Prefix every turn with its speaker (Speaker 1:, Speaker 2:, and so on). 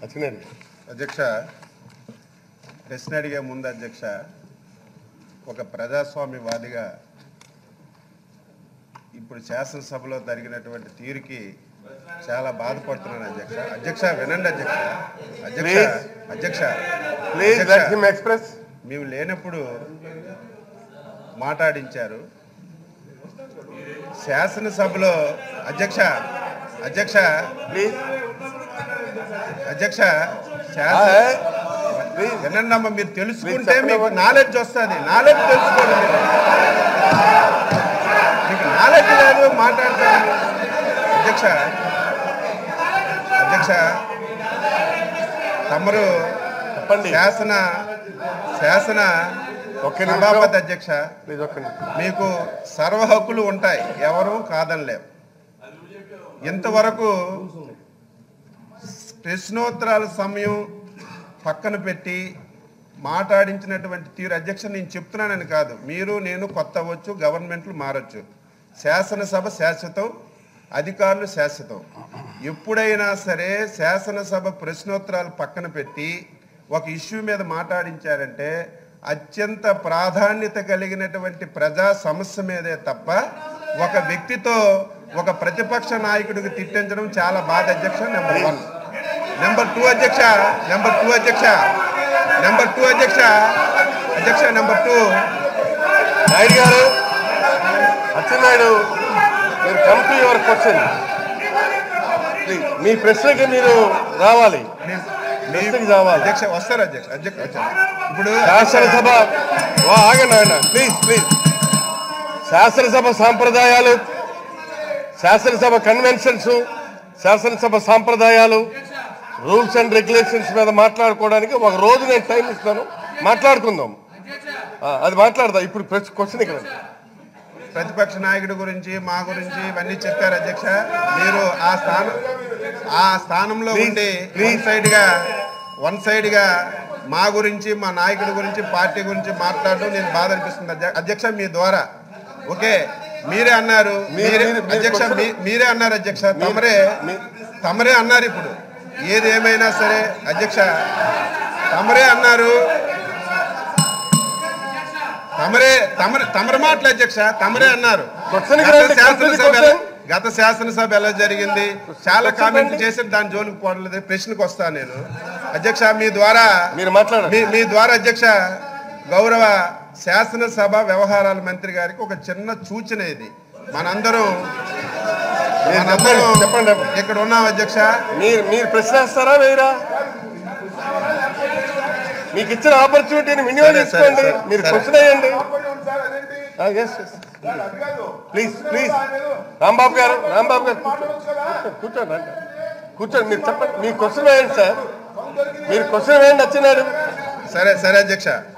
Speaker 1: వచ్చినాడు
Speaker 2: అధ్యక్ష ప్రశ్న అడిగే ముందు అధ్యక్ష ఒక ప్రజాస్వామ్యవాదిగా ఇప్పుడు శాసనసభలో జరిగినటువంటి తీరుకి చాలా బాధపడుతున్నాను అధ్యక్ష అధ్యక్ష వినండి అధ్యక్ష అధ్యక్ష
Speaker 1: Please.
Speaker 2: అధ్యక్ష
Speaker 1: ప్లీజ్
Speaker 2: అధ్యక్ష,
Speaker 1: లెట్ హిమ్ ఎక్స్ప్రెస్
Speaker 2: మేము లేనప్పుడు మాట్లాడించారు శాసనసభలో అధ్యక్ష అధ్యక్ష
Speaker 1: ప్లీజ్
Speaker 2: అధ్యక్ష శాసన
Speaker 1: ప్లీజ్
Speaker 2: వినండి అమ్మ మీరు తెలుసుకుంటే
Speaker 1: చెప్పండి
Speaker 2: మీకు
Speaker 1: అవ్వండి.
Speaker 2: నాలెడ్జ్ వస్తుంది నాలెడ్జ్ తెలుసుకోండి మీరు మీకు నాలెడ్జ్ లేదు మాట్లాడతారు అధ్యక్ష అధ్యక్ష తమరు
Speaker 1: చెప్పండి
Speaker 2: శాసన శాసన
Speaker 1: ఒక్క నిమిషం.
Speaker 2: సభాపతి అధ్యక్ష
Speaker 1: ప్లీజ్ ఒక్క నిమిషం.
Speaker 2: మీకు సర్వ హక్కులు ఉంటాయి ఎవరు కాదనలేం ఇంతవరకు ప్రశ్నోత్తరాల సమయం పక్కన పెట్టి మాట్లాడించినటువంటి తీరు అధ్యక్ష నేను చెప్తున్నానని కాదు మీరు నేను కొత్త అవ్వచ్చు గవర్నమెంట్లు మారచ్చు శాసనసభ శాశ్వతం అధికారులు శాశ్వతం ఎప్పుడైనా సరే శాసనసభ ప్రశ్నోత్తరాలు పక్కన పెట్టి ఒక ఇష్యూ మీద మాట్లాడించారంటే అత్యంత ప్రాధాన్యత కలిగినటువంటి ప్రజా సమస్య మీదే తప్ప ఒక వ్యక్తితో ఒక ప్రతిపక్ష నాయకుడికి తిట్టించడం చాలా బాధ అధ్యక్ష నెంబర్ వన్ నెంబర్ టూ అధ్యక్ష నెంబర్ టూ అధ్యక్ష నెంబర్ టూ అధ్యక్ష అధ్యక్ష నెంబర్ టూ
Speaker 1: నాయుడు గారు అచ్చెన్నాయుడు మీరు come to your question please మీ ప్రశ్నకి మీరు రావాలి ప్రశ్నకి రావాలి
Speaker 2: అధ్యక్ష వస్తారు అధ్యక్ష అధ్యక్ష వచ్చారు. ఇప్పుడు
Speaker 1: శాసనసభ ఓ, ఆగండి ఆయన ప్లీజ్ ప్లీజ్ శాసనసభ సాంప్రదాయాలు శాసనసభ కన్వెన్షన్స్ శాసనసభ సాంప్రదాయాలు రూల్స్ అండ్ రెగ్యులేషన్స్ మీద మాట్లాడుకోవడానికి ఒక రోజు నేను టైం ఇస్తాను మాట్లాడుకుందాం ఆ, అది మాట్లాడదా ఇప్పుడు క్వశ్చన్ ఇక్కడ
Speaker 2: ప్రతిపక్ష నాయకుడి గురించి మా గురించి ఇవన్నీ చెప్పారు అధ్యక్ష మీరు ఆ స్థానం ఆ స్థానంలో
Speaker 1: Please,
Speaker 2: ఉండి
Speaker 1: please.
Speaker 2: వన్ సైడ్ గా వన్ సైడ్ గా మా గురించి మా నాయకుడి గురించి పార్టీ గురించి మాట్లాడడం నేను బాధ అనిపిస్తుంది అధ్య- అధ్యక్ష మీ ద్వారా ఓకే మీరే అన్నారు
Speaker 1: మీరు-
Speaker 2: మీరే
Speaker 1: మీరు- మీరు
Speaker 2: అధ్యక్ష
Speaker 1: కొంచెం-
Speaker 2: మీ- మీరే అన్నారు అధ్యక్ష తమరే
Speaker 1: మీ-
Speaker 2: తమరే అన్నారు ఇప్పుడు ఏదేమైనా సరే అధ్యక్ష తమరే అన్నారు తమరే తమరే తమరి మాటలు అధ్యక్ష తమరే అన్నారు
Speaker 1: క్వశ్చన్
Speaker 2: గత
Speaker 1: రండి,
Speaker 2: శాసనసభ
Speaker 1: క్వశ్చన్
Speaker 2: ఎలా- గత శాసనసభ ఎలా జరిగింది చాలా
Speaker 1: క్వశ్చన్
Speaker 2: కామెంట్
Speaker 1: రండి.
Speaker 2: చేసి దాని జోలికి పోవట్లేదు ప్రశ్నకు వస్తా నేను అధ్యక్ష మీ ద్వారా
Speaker 1: మీరు మాట్లాడండి
Speaker 2: మీ మీ ద్వారా అధ్యక్ష గౌరవ శాసనసభ వ్యవహారాల మంత్రి గారికి ఒక చిన్న సూచన ఇది మనందరం
Speaker 1: మీరు
Speaker 2: మనందరం
Speaker 1: చెప్పండి, చెప్పండి
Speaker 2: ఇక్కడ ఉన్నాం అధ్యక్ష
Speaker 1: మీరు మీరు ప్రశ్న వేస్తారా వేయరా మీకు ఇచ్చిన ఆపర్చునిటీని వినియోగించుకోండి
Speaker 2: సరే, సరే,
Speaker 1: మీరు
Speaker 2: సరే.
Speaker 1: క్వశ్చన్ వేయండి ప్లీజ్ ప్లీజ్ రాంబాబు గారు రాంబాబు గారు కూర్చోండి, కూర్చోండి రండి. కూర్చోండి మీరు చెప్పండి మీ క్వశ్చన్ వేయండి సార్ మీరు క్వశ్చన్ వేయండి వచ్చినాడు
Speaker 2: సరే సరే అధ్యక్ష